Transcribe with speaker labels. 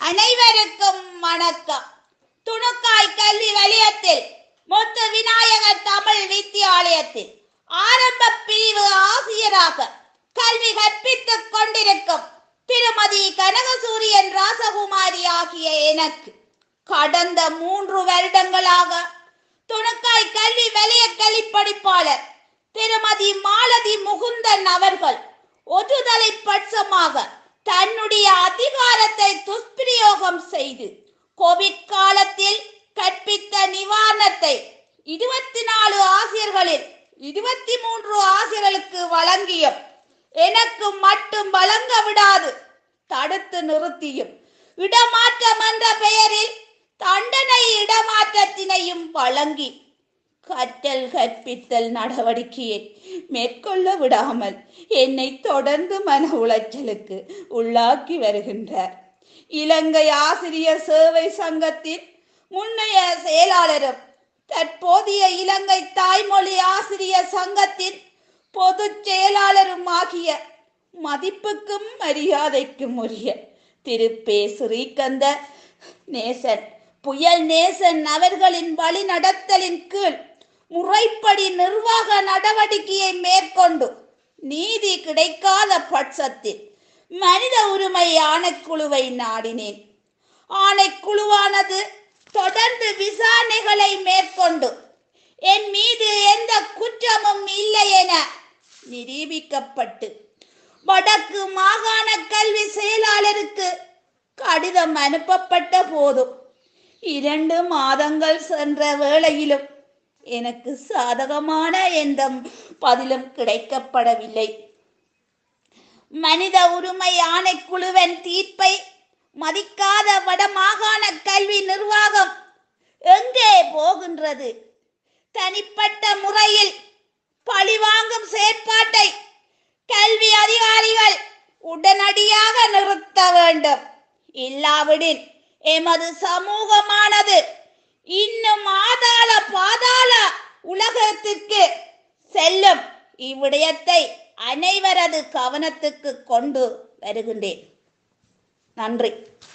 Speaker 1: அனைவருக்கும் வணக்கம் துணுக்காய் கல்வி வலயத்தில் முத்து விநாயகர் தமிழ் வித்தியாலயத்தில் ஆரம்ப பிரிவு ஆசிரியராக கல்வி கற்பித்துக் கொண்டிருக்கும் திருமதி கனகசூரியன் ராசகுமாரி ஆகிய எனக்கு கடந்த மூன்று வருடங்களாக துணுக்காய் கல்வி வலய கல்விப்படிப்பாளர் திருமதி மாலதி முகுந்தன் அவர்கள் ஒருதலை பட்சமாக தன்னுடைய அதிகாரத்தை துஷ்பிரயோகம் செய்து கோவிட் காலத்தில் கற்பித்த நிவாரணத்தை இருபத்தி நாலு ஆசிரியர்களில் இருபத்தி மூன்று ஆசிரியர்களுக்கு வழங்கியும் எனக்கு மட்டும் வழங்க விடாது தடுத்து நிறுத்தியும் இடமாற்றம் என்ற பெயரில் தண்டனை இடமாற்றத்தினையும் வழங்கி கற்றல் கற்பித்தல் நடவடிக்கையை மேற்கொள்ள விடாமல் என்னை தொடர்ந்து மன உளைச்சலுக்கு உள்ளாக்கி வருகின்றார் இலங்கை ஆசிரியர் சேவை சங்கத்தின் முன்னைய செயலாளரும் தற்போதைய இலங்கை தாய்மொழி ஆசிரியர் சங்கத்தின் பொதுச் செயலாளரும் ஆகிய மதிப்புக்கும் மரியாதைக்கும் உரிய திரு பே ஸ்ரீகந்த நேசன் புயல் நேசன் அவர்களின் வழிநடத்தலின் கீழ் முறைப்படி நிர்வாக நடவடிக்கையை மேற்கொண்டு நீதி கிடைக்காத பட்சத்தில் மனித உரிமை ஆணைக்குழுவை நாடினேன் ஆணைக்குழுவானது தொடர்ந்து விசாரணைகளை மேற்கொண்டு என் மீது எந்த குற்றமும் இல்லை என நிரூபிக்கப்பட்டு வடக்கு மாகாண கல்வி செயலாளருக்கு கடிதம் அனுப்பப்பட்ட போதும் இரண்டு மாதங்கள் சென்ற வேளையிலும் எனக்கு சாதகமான எந்த பதிலும் கிடைக்கப்படவில்லை மனித உரிமை ஆணைக்குழுவின் தீர்ப்பை மதிக்காத வடமாகாண கல்வி நிர்வாகம் எங்கே போகின்றது தனிப்பட்ட முறையில் பழிவாங்கும் செயற்பாட்டை கல்வி அதிகாரிகள் உடனடியாக நிறுத்த வேண்டும் இல்லாவிடின் எமது சமூகமானது இன்னும் ஆதாள பாதாள உலகத்திற்கு செல்லும் இவ்விடயத்தை அனைவரது கவனத்துக்கு கொண்டு வருகின்றேன் நன்றி